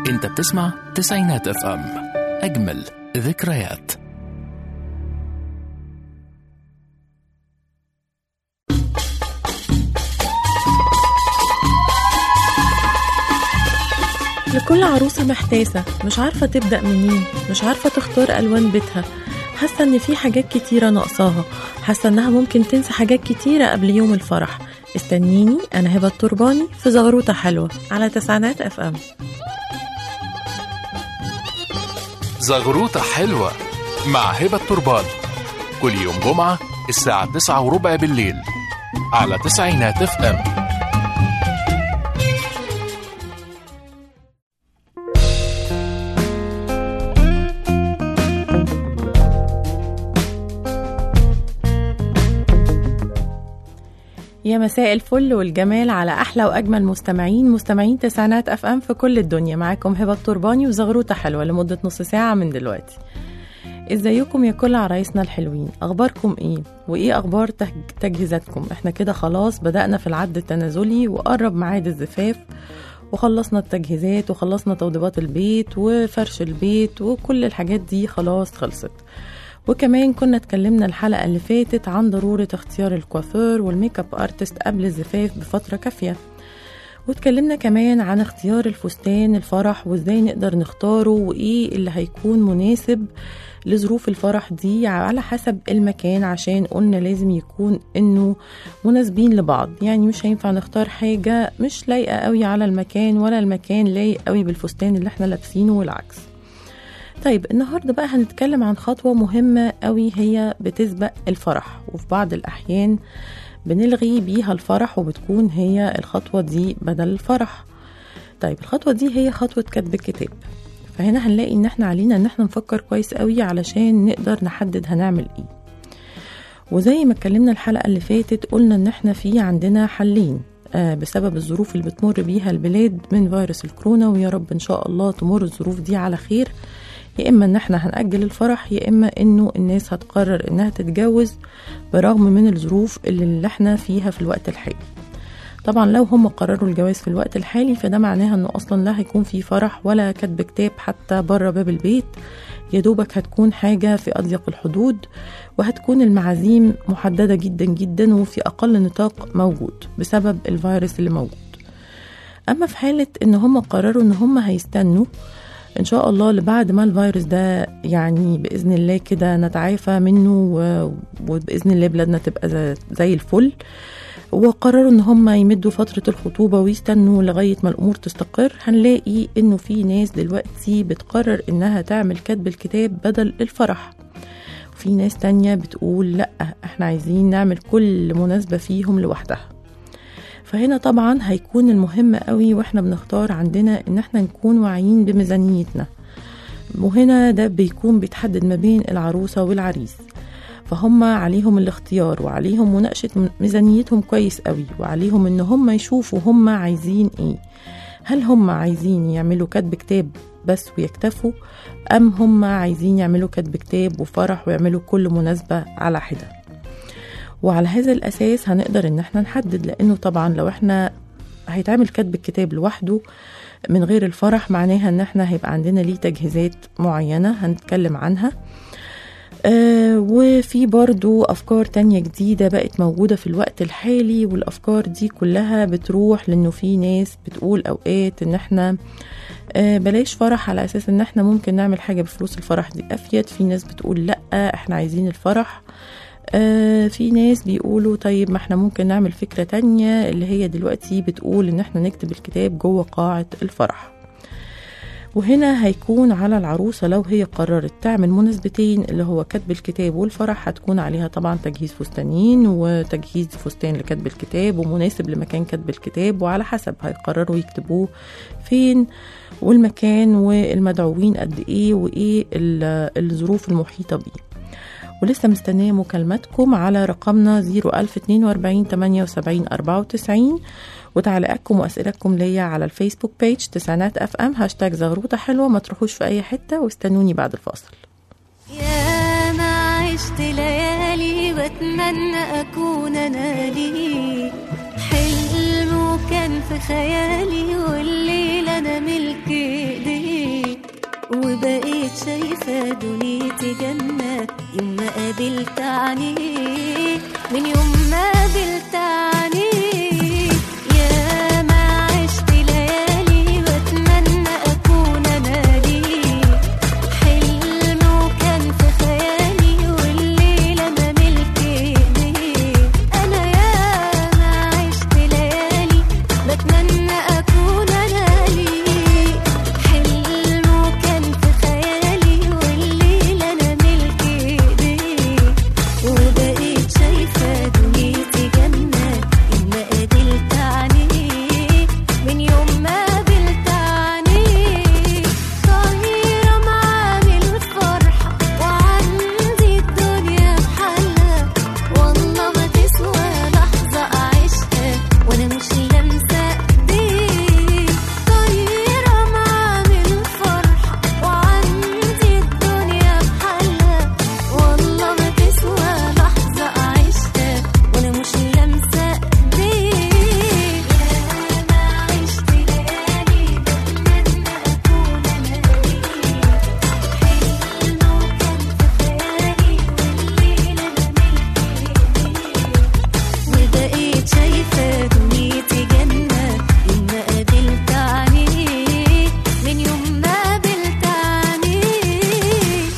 انت بتسمع تسعينات اف ام اجمل ذكريات لكل عروسة محتاسة مش عارفة تبدأ منين مش عارفة تختار ألوان بيتها حاسة إن في حاجات كتيرة ناقصاها حاسة إنها ممكن تنسى حاجات كتيرة قبل يوم الفرح استنيني أنا هبة الترباني في زغروطة حلوة على تسعينات أف أم زغروطة حلوة مع هبة التربان كل يوم جمعة الساعة تسعة وربع بالليل على تسعينات اف ام يا مساء الفل والجمال على احلى واجمل مستمعين مستمعين تسعينات اف ام في كل الدنيا معاكم هبه الترباني وزغروطه حلوه لمده نص ساعه من دلوقتي ازيكم يا كل عرايسنا الحلوين اخباركم ايه وايه اخبار تج- تجهيزاتكم احنا كده خلاص بدانا في العد التنازلي وقرب ميعاد الزفاف وخلصنا التجهيزات وخلصنا توضيبات البيت وفرش البيت وكل الحاجات دي خلاص خلصت وكمان كنا اتكلمنا الحلقة اللي فاتت عن ضرورة اختيار الكوافير والميك اب ارتست قبل الزفاف بفترة كافية واتكلمنا كمان عن اختيار الفستان الفرح وازاي نقدر نختاره وايه اللي هيكون مناسب لظروف الفرح دي على حسب المكان عشان قلنا لازم يكون انه مناسبين لبعض يعني مش هينفع نختار حاجة مش لايقة قوي على المكان ولا المكان لايق قوي بالفستان اللي احنا لابسينه والعكس طيب النهارده بقى هنتكلم عن خطوة مهمة قوي هي بتسبق الفرح وفي بعض الأحيان بنلغي بيها الفرح وبتكون هي الخطوة دي بدل الفرح طيب الخطوة دي هي خطوة كتب الكتاب فهنا هنلاقي ان احنا علينا ان احنا نفكر كويس قوي علشان نقدر نحدد هنعمل ايه وزي ما اتكلمنا الحلقة اللي فاتت قلنا ان احنا في عندنا حلين آه، بسبب الظروف اللي بتمر بيها البلاد من فيروس الكورونا ويا رب ان شاء الله تمر الظروف دي على خير يا اما ان احنا هنأجل الفرح يا اما انه الناس هتقرر انها تتجوز برغم من الظروف اللي, اللي احنا فيها في الوقت الحالي طبعا لو هم قرروا الجواز في الوقت الحالي فده معناها انه اصلا لا هيكون في فرح ولا كتب كتاب حتى بره باب البيت يا دوبك هتكون حاجة في أضيق الحدود وهتكون المعازيم محددة جدا جدا وفي أقل نطاق موجود بسبب الفيروس اللي موجود أما في حالة إن هم قرروا إن هم هيستنوا ان شاء الله لبعد ما الفيروس ده يعني باذن الله كده نتعافى منه و- وباذن الله بلادنا تبقى زي- زي الفل وقرروا ان هم يمدوا فترة الخطوبة ويستنوا لغاية ما الامور تستقر هنلاقي انه في ناس دلوقتي بتقرر انها تعمل كتب الكتاب بدل الفرح وفي ناس تانية بتقول لا احنا عايزين نعمل كل مناسبة فيهم لوحدها فهنا طبعا هيكون المهم قوي واحنا بنختار عندنا ان احنا نكون واعيين بميزانيتنا وهنا ده بيكون بيتحدد ما بين العروسة والعريس فهم عليهم الاختيار وعليهم مناقشة م- ميزانيتهم كويس قوي وعليهم ان هم يشوفوا هم عايزين ايه هل هم عايزين يعملوا كتب كتاب بس ويكتفوا ام هم عايزين يعملوا كتب كتاب وفرح ويعملوا كل مناسبة على حدة وعلى هذا الأساس هنقدر إن احنا نحدد لأنه طبعا لو احنا هيتعمل كتب الكتاب لوحده من غير الفرح معناها إن احنا هيبقى عندنا ليه تجهيزات معينة هنتكلم عنها آه وفي برضو أفكار تانية جديدة بقت موجودة في الوقت الحالي والأفكار دي كلها بتروح لأنه في ناس بتقول أوقات إن احنا آه بلاش فرح على أساس إن احنا ممكن نعمل حاجة بفلوس الفرح دي أفيد في ناس بتقول لأ احنا عايزين الفرح آه في ناس بيقولوا طيب ما احنا ممكن نعمل فكرة تانية اللي هي دلوقتي بتقول ان احنا نكتب الكتاب جوه قاعة الفرح وهنا هيكون على العروسة لو هي قررت تعمل مناسبتين اللي هو كتب الكتاب والفرح هتكون عليها طبعا تجهيز فستانين وتجهيز فستان لكتب الكتاب ومناسب لمكان كتب الكتاب وعلى حسب هيقرروا يكتبوه فين والمكان والمدعوين قد ايه وايه ال- الظروف المحيطة بيه ولسه مستنية مكالماتكم على رقمنا 01042 78 94 وتعليقاتكم وأسئلتكم ليا على الفيسبوك بيج تسعينات اف ام هاشتاج زغروطة حلوة ما تروحوش في أي حتة واستنوني بعد الفاصل يا ما عشت ليالي بتمنى أكون أنا ليك حلم كان في خيالي والليلة أنا ملك إيديه وبقيت شايفة دنيتي جنة يوم ما قابلت عينيه من يوم ما قابلت عينيه يا ما عشت ليالي واتمنى اكون انا ليه حلم وكان في خيالي والليلة انا ملك ايديه انا يا ما عشت ليالي بتمنى اكون انا ليه حلم وكان في خيالي والليلة انا ملك ايديه وبقيت شايفة دنيتي جنة يوم ما قابلت عينيه من يوم ما قابلت عينيه طايرة معاه بالفرحة وعندي الدنيا بحالها والله ما تسوى لحظة أعيشها وأنا مش لامسة إيديه طايرة معاه بالفرحة وعندي الدنيا بحالها والله ما تسوى لحظة أعيشها وأنا مش لامسة إيديه يا ما عشت ليالي بتمنى أكون أنا ليه حلم وكان في خيالي والليلة أنا ملك وبقيت شايفة دنيتي جنة يوم ما قابلت عينيه من يوم ما قابلت عينيه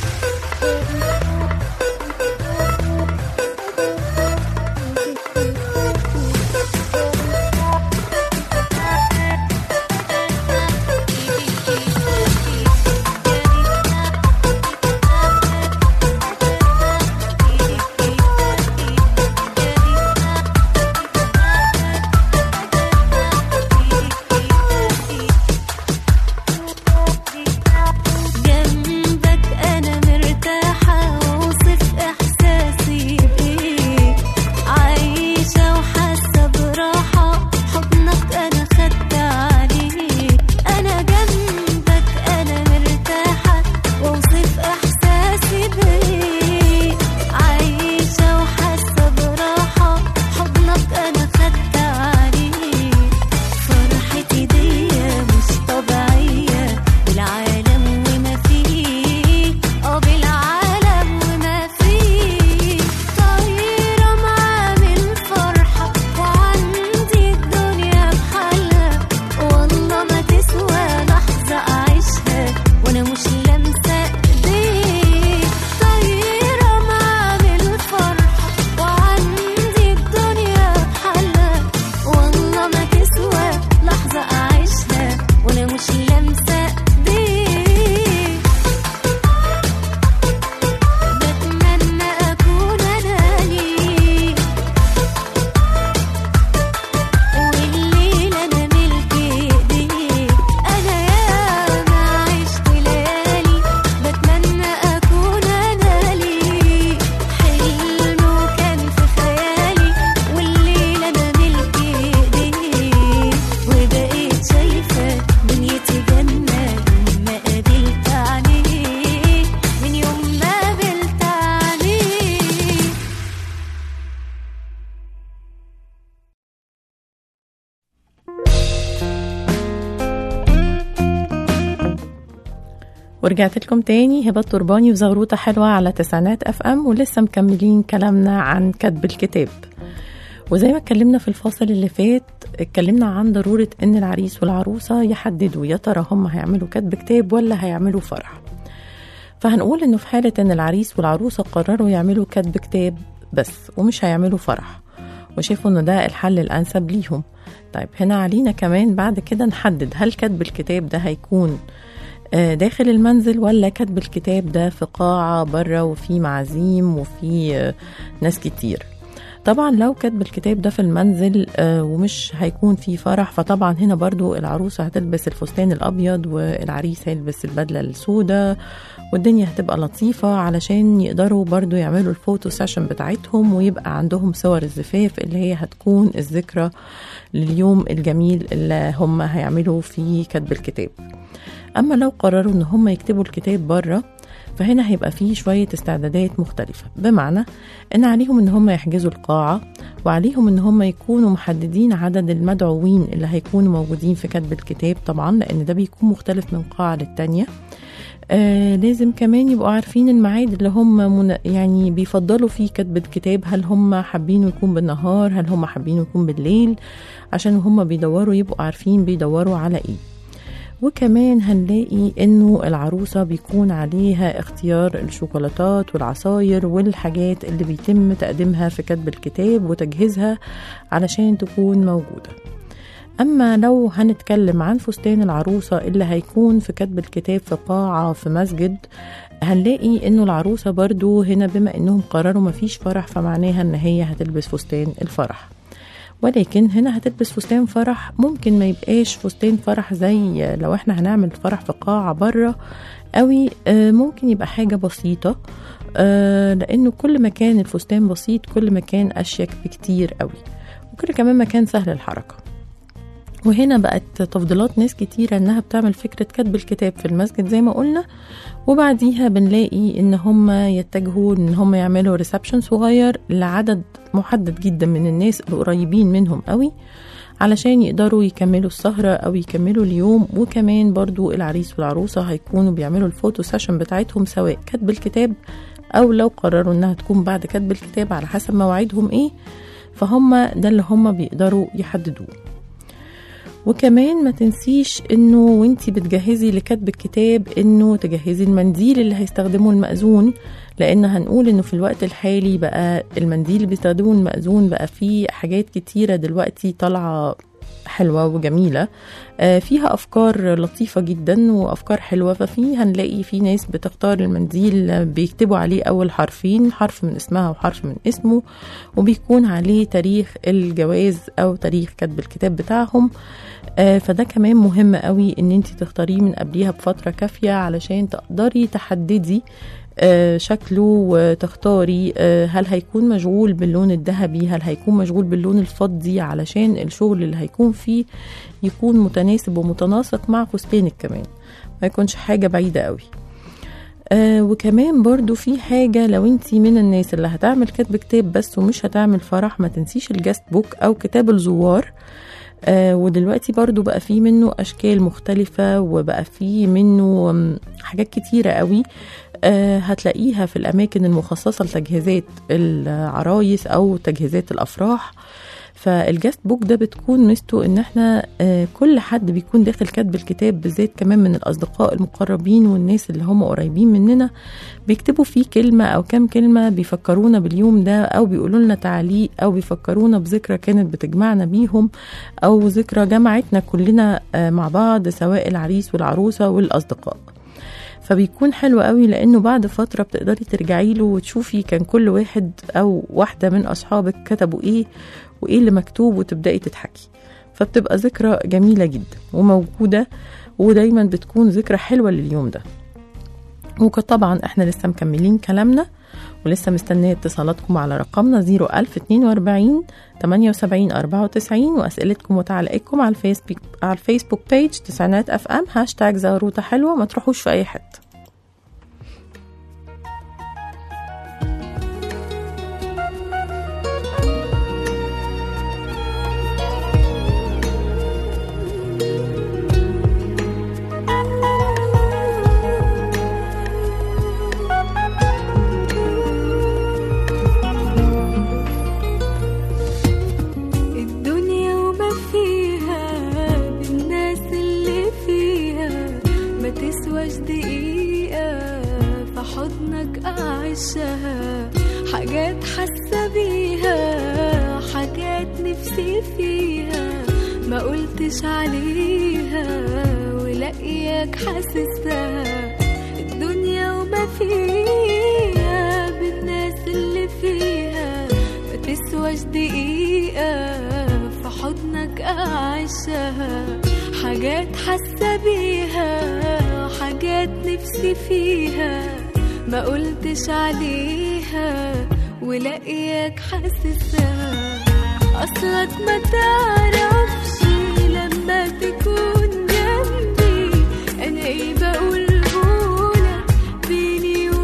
جنبك أنا مرتاحة وأوصف إحساسي بإيه عايشة وحاسة براحة حضنك أنا خدت عليه أنا جنبك أنا مرتاحة وأوصف إحساسي بإيه عايشة وحاسة براحة حضنك أنا خدت عليه فرحتي دي مش طبيعية بالعالم وما فيه اه بالعالم وما فيه طايرة معاه من فرحة وعندي الدنيا بحالها والله ما تسوى لحظة أعيشها وأنا مش لامسة إيديه طايرة معاه من فرحة وعندي الدنيا بحالها والله ما تسوى لحظة أعيشها وأنا مش لامسة إيديه بتمنى أكون أنا ليه والليلة أنا ملك إيديه أنا يا ما عشت ليالي بتمنى أكون أنا ليه حلم وكان في خيالي والليلة أنا ملك إيديه وبقيت شايفة دنيتي جنة يوم ما قابلت عينيه من يوم ما قابلت عينيه ورجعت لكم تاني هبة ترباني وزغروطة حلوة على تسعينات اف ام ولسه مكملين كلامنا عن كتب الكتاب وزي ما اتكلمنا في الفاصل اللي فات اتكلمنا عن ضرورة ان العريس والعروسة يحددوا يا ترى هم هيعملوا كتب كتاب ولا هيعملوا فرح فهنقول انه في حالة ان العريس والعروسة قرروا يعملوا كتب كتاب بس ومش هيعملوا فرح وشافوا انه ده الحل الانسب ليهم طيب هنا علينا كمان بعد كده نحدد هل كتب الكتاب ده هيكون آه، داخل المنزل ولا كتب الكتاب ده في قاعة بره وفي معازيم وفي آه، ناس كتير طبعا لو كتب الكتاب ده في المنزل آه، ومش هيكون في فرح فطبعا هنا برضو العروسة هتلبس الفستان الأبيض والعريس هيلبس البدلة السوداء والدنيا هتبقى لطيفة علشان يقدروا برضو يعملوا الفوتو سيشن بتاعتهم ويبقى عندهم صور الزفاف اللي هي هتكون الذكرى لليوم الجميل اللي هم هيعملوا فيه كتب الكتاب أما لو قرروا إن هم يكتبوا الكتاب بره فهنا هيبقى فيه شوية استعدادات مختلفة بمعنى ان عليهم ان هم يحجزوا القاعة وعليهم ان هم يكونوا محددين عدد المدعوين اللي هيكونوا موجودين في كتب الكتاب طبعا لان ده بيكون مختلف من قاعة للتانية آه لازم كمان يبقوا عارفين الميعاد اللي هم من يعني بيفضلوا فيه كتب الكتاب هل هم حابين يكون بالنهار هل هم حابين يكون بالليل عشان هم بيدوروا يبقوا عارفين بيدوروا على ايه وكمان هنلاقي انه العروسة بيكون عليها اختيار الشوكولاتات والعصاير والحاجات اللي بيتم تقديمها في كتب الكتاب وتجهيزها علشان تكون موجودة أما لو هنتكلم عن فستان العروسة اللي هيكون في كتب الكتاب في قاعة في مسجد هنلاقي انه العروسة برضو هنا بما انهم قرروا مفيش فرح فمعناها ان هي هتلبس فستان الفرح ولكن هنا هتلبس فستان فرح ممكن ما يبقاش فستان فرح زي لو احنا هنعمل فرح في قاعة بره قوي آه، ممكن يبقى حاجة بسيطة آه، لانه كل ما كان الفستان بسيط كل ما كان اشيك بكتير قوي وكل كمان ما كان سهل الحركة وهنا بقت تفضيلات ناس كتيرة انها بتعمل فكرة كتب الكتاب في المسجد زي ما قلنا وبعديها بنلاقي ان هم يتجهوا ان هم يعملوا ريسبشن صغير لعدد محدد جدا من الناس القريبين منهم قوي علشان يقدروا يكملوا السهرة أو يكملوا اليوم وكمان برضو العريس والعروسة هيكونوا بيعملوا الفوتو سيشن بتاعتهم سواء كتب الكتاب أو لو قرروا إنها تكون بعد كتب الكتاب على حسب مواعيدهم إيه فهم ده اللي هم بيقدروا يحددوه وكمان ما تنسيش انه وانتي بتجهزي لكتب الكتاب انه تجهزي المنديل اللي هيستخدمه المأذون لان هنقول انه في الوقت الحالي بقى المنديل اللي بيستخدمه المأذون بقى فيه حاجات كتيرة دلوقتي طالعة حلوة وجميلة آه، فيها أفكار لطيفة جدا وأفكار حلوة ففي هنلاقي في ناس بتختار المنديل بيكتبوا عليه أول حرفين حرف من اسمها وحرف من اسمه وبيكون عليه تاريخ الجواز أو تاريخ كتب الكتاب بتاعهم آه، فده كمان مهم قوي ان انت تختاريه من قبليها بفترة كافية علشان تقدري تحددي آه، شكله وتختاري آه، هل هيكون مشغول باللون الذهبي هل هيكون مشغول باللون الفضي علشان الشغل اللي هيكون فيه يكون متناسب ومتناسق مع فستانك كمان ما يكونش حاجة بعيدة قوي آه وكمان برضو في حاجة لو انتي من الناس اللي هتعمل كتب كتاب بس ومش هتعمل فرح ما تنسيش الجاست بوك او كتاب الزوار آه ودلوقتي برضو بقى فيه منه أشكال مختلفة وبقى فيه منه مم، حاجات كتيرة قوي آه هتلاقيها في الأماكن المخصصة لتجهيزات العرايس أو تجهيزات الأفراح فالجاست بوك ده بتكون ميزته ان احنا آه، كل حد بيكون داخل كاتب الكتاب بالذات كمان من الاصدقاء المقربين والناس اللي هم قريبين مننا بيكتبوا فيه كلمه او كام كلمه بيفكرونا باليوم ده او بيقولوا لنا تعليق او بيفكرونا بذكرى كانت بتجمعنا بيهم او ذكرى جمعتنا كلنا آه، مع بعض سواء العريس والعروسه والاصدقاء فبيكون حلو قوي لانه بعد فتره بتقدري ترجعي له وتشوفي كان كل واحد او واحده من اصحابك كتبوا ايه وايه اللي مكتوب وتبداي تضحكي فبتبقى ذكرى جميله جدا وموجوده ودايما بتكون ذكرى حلوه لليوم ده وطبعا احنا لسه مكملين كلامنا ولسه مستنيه اتصالاتكم على رقمنا 01042 78 94 واسئلتكم وتعليقاتكم على الفيسبوك على الفيسبوك بيج تسعينات اف ام هاشتاج زاروطه حلوه ما تروحوش في اي حته الدنيا وما فيها بالناس اللي فيها ما تسواش دقيقة في حضنك أعيشها حاجات حاسة بيها حاجات نفسي فيها ما قلتش عليها ولاقياك حاسسها الدنيا وما فيها بالناس اللي فيها ما تسواش دقيقة في حضنك أعيشها حاجات حاسة بيها حاجات نفسي فيها ما قلتش عليها ولاقياك حاسسها أصلك ما تعرفش لما تكون جنبي أنا إيه بقولهولك بيني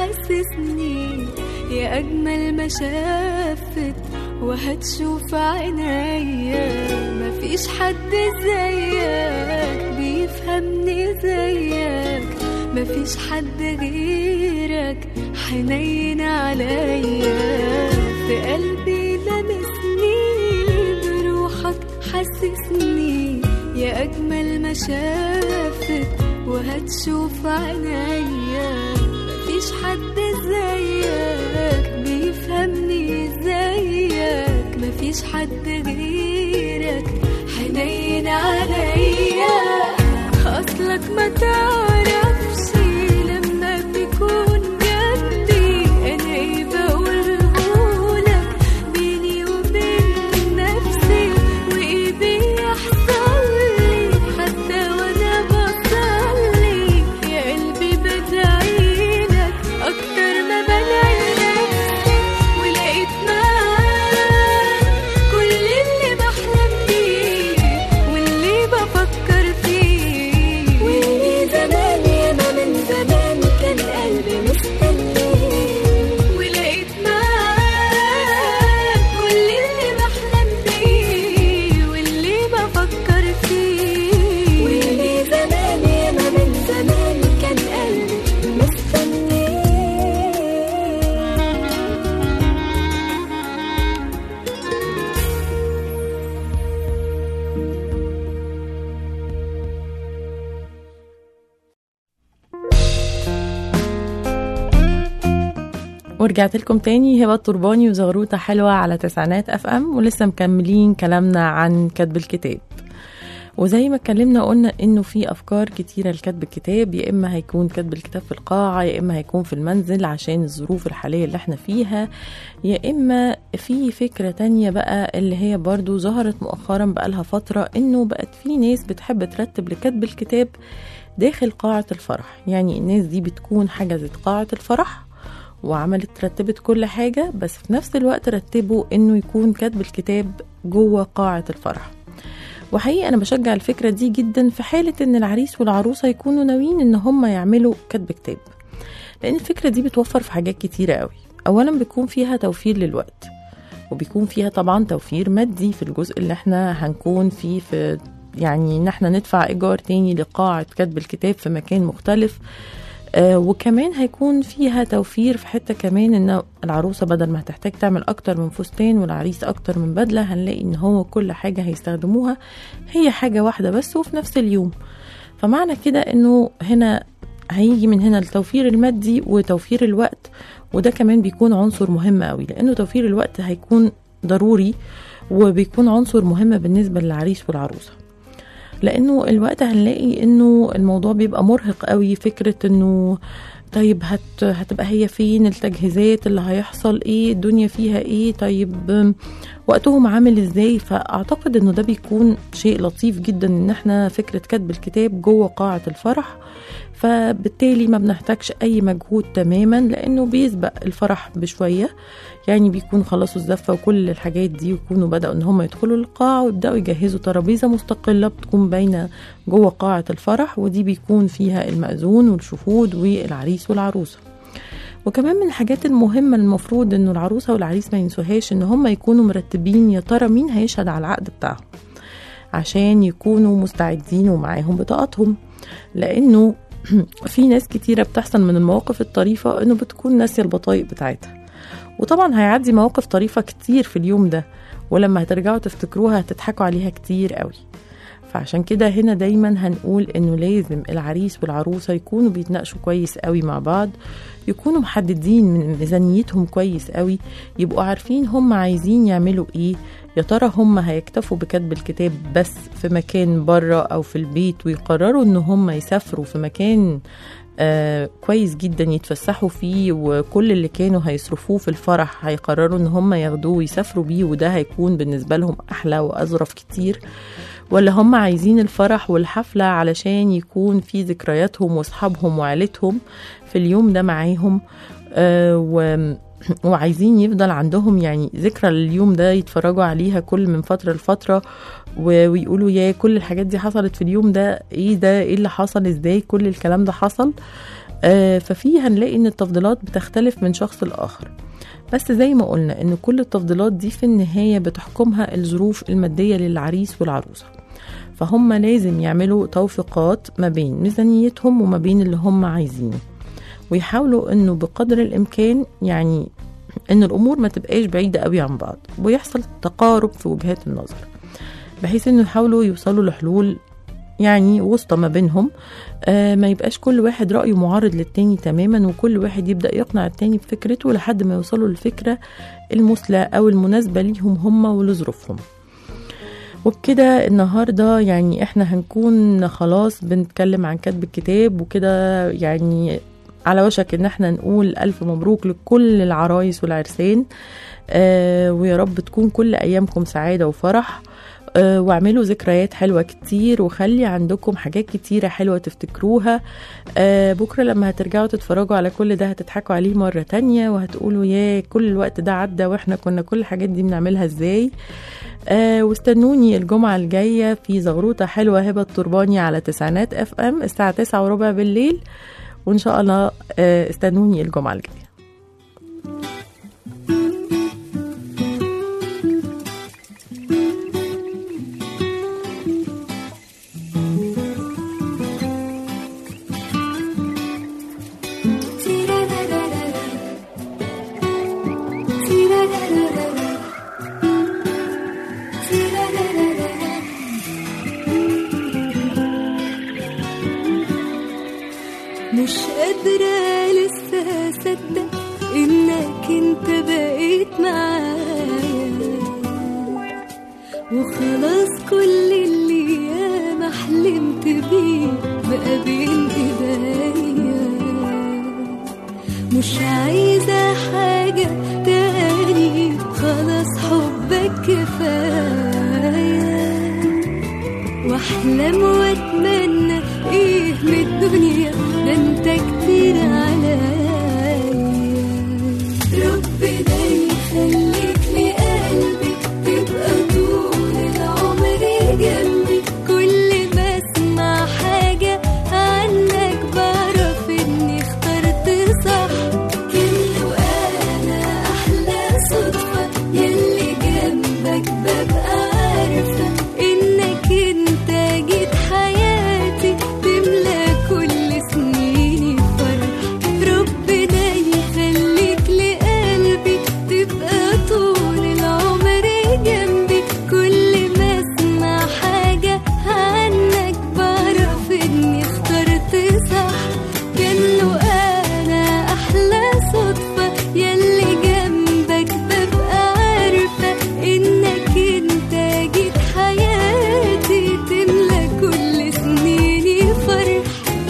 حسسني يا أجمل ما شافت وهتشوف عينيا مفيش حد زيك بيفهمني زيك مفيش حد غيرك حنين عليا في قلبي لمسني بروحك حسسني يا أجمل ما شافت وهتشوف عينيا مفيش حد زيك بيفهمني زيك مفيش حد غيرك حنين عليا أصلك ما تعرفش لما بيكون جنبي أنا إيه بقولهولك بيني وبين نفسي وإيه بيحصل لي حتى وأنا بصلي يا قلبي بدعيلك أكتر ما بدعي نفسي ولقيت معاك كل اللي بحلم بيه واللي بفكر فيه واللي زمان ياما من زمان كان قلبي مستنيه ولقيت معاك كل اللي بحلم بيه واللي بفكر فيه واللي زمان ياما من زمان كان قلبي مستنيه ورجعت لكم تاني هبة الترباني وزغروطة حلوة على تسعينات اف ام ولسه مكملين كلامنا عن كتب الكتاب وزي ما اتكلمنا قلنا انه في افكار كتيره لكتب الكتاب يا اما هيكون كتب الكتاب في القاعه يا اما هيكون في المنزل عشان الظروف الحاليه اللي احنا فيها يا اما في فكره تانية بقى اللي هي برضو ظهرت مؤخرا بقالها فتره انه بقت في ناس بتحب ترتب لكتب الكتاب داخل قاعه الفرح يعني الناس دي بتكون حجزت قاعه الفرح وعملت رتبت كل حاجة بس في نفس الوقت رتبوا انه يكون كتب الكتاب جوه قاعة الفرح وحقيقة أنا بشجع الفكرة دي جدا في حالة إن العريس والعروسة يكونوا ناويين إن هم يعملوا كتب كتاب لأن الفكرة دي بتوفر في حاجات كتيرة قوي أولا بيكون فيها توفير للوقت وبيكون فيها طبعا توفير مادي في الجزء اللي احنا هنكون فيه في يعني ان احنا ندفع ايجار تاني لقاعة كتب الكتاب في مكان مختلف آه وكمان هيكون فيها توفير في حتة كمان ان العروسة بدل ما هتحتاج تعمل اكتر من فستان والعريس اكتر من بدلة هنلاقي ان هو كل حاجة هيستخدموها هي حاجة واحدة بس وفي نفس اليوم فمعنى كده انه هنا هيجي من هنا التوفير المادي وتوفير الوقت وده كمان بيكون عنصر مهم قوي لانه توفير الوقت هيكون ضروري وبيكون عنصر مهم بالنسبة للعريس والعروسة لانه الوقت هنلاقي انه الموضوع بيبقى مرهق قوي فكره انه طيب هت هتبقى هي فين التجهيزات اللي هيحصل ايه الدنيا فيها ايه طيب وقتهم عامل ازاي فاعتقد انه ده بيكون شيء لطيف جدا ان احنا فكره كتب الكتاب جوه قاعه الفرح فبالتالي ما بنحتاجش اي مجهود تماما لانه بيسبق الفرح بشويه يعني بيكون خلصوا الزفه وكل الحاجات دي ويكونوا بداوا ان هم يدخلوا القاعه ويبداوا يجهزوا ترابيزه مستقله بتكون باينه جوه قاعه الفرح ودي بيكون فيها المأذون والشهود والعريس والعروسه وكمان من الحاجات المهمة المفروض انه العروسة والعريس ما ينسوهاش ان هم يكونوا مرتبين يا ترى مين هيشهد على العقد بتاعهم عشان يكونوا مستعدين ومعاهم بطاقاتهم لانه في ناس كتيرة بتحصل من المواقف الطريفة انه بتكون ناسية البطايق بتاعتها وطبعا هيعدي مواقف طريفة كتير في اليوم ده ولما هترجعوا تفتكروها هتضحكوا عليها كتير قوي فعشان كده هنا دايما هنقول انه لازم العريس والعروسه يكونوا بيتناقشوا كويس قوي مع بعض يكونوا محددين من ميزانيتهم كويس قوي يبقوا عارفين هم عايزين يعملوا ايه يا ترى هم هيكتفوا بكتب الكتاب بس في مكان بره او في البيت ويقرروا ان هم يسافروا في مكان آه كويس جدا يتفسحوا فيه وكل اللي كانوا هيصرفوه في الفرح هيقرروا ان هم ياخدوه ويسافروا بيه وده هيكون بالنسبة لهم احلى واظرف كتير ولا هم عايزين الفرح والحفلة علشان يكون في ذكرياتهم واصحابهم وعيلتهم في اليوم ده معاهم آه وعايزين يفضل عندهم يعني ذكرى اليوم ده يتفرجوا عليها كل من فترة لفترة و- ويقولوا يا كل الحاجات دي حصلت في اليوم ده ايه ده ايه اللي حصل ازاي كل الكلام ده حصل آه ففي هنلاقي ان التفضيلات بتختلف من شخص لآخر بس زي ما قلنا ان كل التفضيلات دي في النهاية بتحكمها الظروف المادية للعريس والعروسة فهم لازم يعملوا توفيقات ما بين ميزانيتهم وما بين اللي هم عايزينه ويحاولوا انه بقدر الامكان يعني ان الامور ما تبقاش بعيده قوي عن بعض ويحصل تقارب في وجهات النظر بحيث انه يحاولوا يوصلوا لحلول يعني وسطى ما بينهم آه ما يبقاش كل واحد رأيه معارض للتاني تماما وكل واحد يبدأ يقنع التاني بفكرته لحد ما يوصلوا للفكرة المثلى أو المناسبة ليهم هم ولظروفهم وبكده النهاردة يعني احنا هنكون خلاص بنتكلم عن كتب الكتاب وكده يعني على وشك ان احنا نقول ألف مبروك لكل العرايس والعرسان آه ويا رب تكون كل أيامكم سعادة وفرح آه واعملوا ذكريات حلوة كتير وخلي عندكم حاجات كتيرة حلوة تفتكروها آه بكرة لما هترجعوا تتفرجوا على كل ده هتضحكوا عليه مرة تانية وهتقولوا يا كل الوقت ده عدى واحنا كنا كل الحاجات دي بنعملها ازاي آه واستنوني الجمعة الجاية في زغروطة حلوة هبة الترباني على تسعينات اف ام الساعة تسعة وربع بالليل وان شاء الله آه استنوني الجمعة الجاية مش قادرة لسه أصدق إنك أنت بقيت معايا وخلاص كل اللي ياما حلمت بيه بقى بين إيديا مش عايزة حاجة تاني خلاص حبك كفاية واحلم واتمنى ايه من الدنيا ده انت كتير عليا ربنا يخليك لقلبي تبقى طول العمر جنبي كل ما اسمع حاجة عنك بعرف اني اخترت صح كله انا احلى صدفة يلي جنبك ببقى عارفة انك انت جيت حياتي تملى كل سنيني فرح ربنا يخليك لقلبي تبقى طول العمر جنبي كل ما اسمع حاجة عنك بعرف اني اخترت صح كانه انا احلى صدفة يلي جنبك ببقى عارفة انك انت جيت حياتي تملى كل سنيني فرح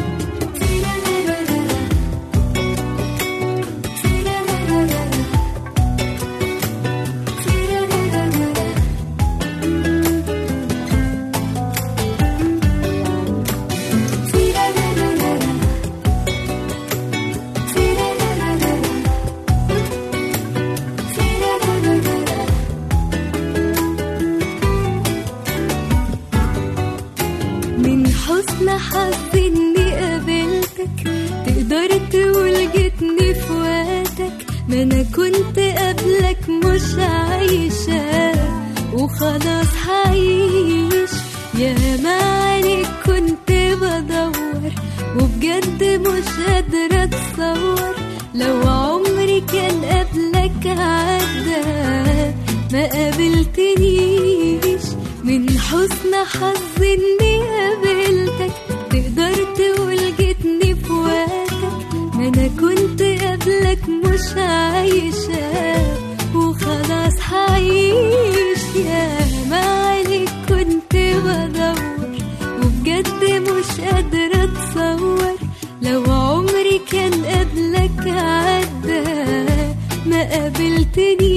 من حسن حظي اني قابلتك تقدر تقول جيتني في وقتك ما انا كنت قبلك مش عايشة وخلاص هعيش يا ما عليك كنت بدور وبجد مش قادرة اتصور لو عمري كان قبلك عدى ما قابلتنيش من حسن حظي اني قابلتك تقدر تقول جيتني في وقتك ما انا كنت قبلك مش عايشة وخلاص هعيش يا ما عليك كنت بدور وبجد مش قادرة اتصور لو عمري كان قبلك عدى ما قابلتني